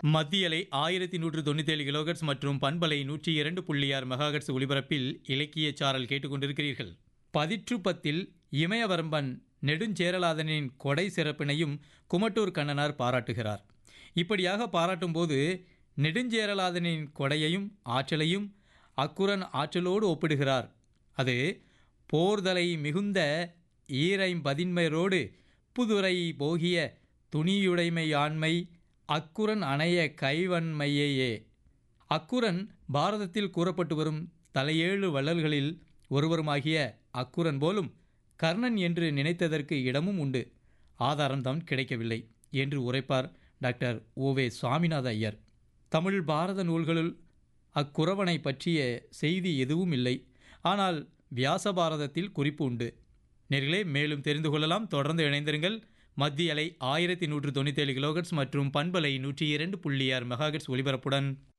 மத்திய அலை ஆயிரத்தி நூற்று தொண்ணூத்தேழு கிலோகட்ஸ் மற்றும் பண்பலை நூற்றி இரண்டு புள்ளி ஆறு மெகாகட்ஸ் ஒலிபரப்பில் இலக்கிய சாரல் கேட்டுக்கொண்டிருக்கிறீர்கள் பதிற்று பத்தில் இமயவரம்பன் நெடுஞ்சேரலாதனின் கொடை சிறப்பினையும் குமட்டூர் கண்ணனார் பாராட்டுகிறார் இப்படியாக பாராட்டும்போது நெடுஞ்சேரலாதனின் கொடையையும் ஆற்றலையும் அக்குரன் ஆற்றலோடு ஒப்பிடுகிறார் அது போர்தலை மிகுந்த ஈரைம்பதின்மையரோடு புதுரை போகிய துணியுடைமை ஆண்மை அக்குரன் அணைய கைவன்மையேயே அக்குரன் பாரதத்தில் கூறப்பட்டு வரும் தலையேழு வள்ளல்களில் ஒருவருமாகிய அக்குரன் போலும் கர்ணன் என்று நினைத்ததற்கு இடமும் உண்டு ஆதாரம்தான் கிடைக்கவில்லை என்று உரைப்பார் டாக்டர் ஓவே சுவாமிநாத ஐயர் தமிழ் பாரத நூல்களுள் அக்குறவனை பற்றிய செய்தி எதுவும் இல்லை ஆனால் வியாச பாரதத்தில் குறிப்பு உண்டு நேர்களே மேலும் தெரிந்து கொள்ளலாம் தொடர்ந்து இணைந்திருங்கள் மத்திய அலை ஆயிரத்தி நூற்று தொண்ணூத்தேழு கிலோகட்ஸ் மற்றும் பண்பலை நூற்றி இரண்டு புள்ளி ஆறு மெகாகட்ஸ் ஒலிபரப்புடன்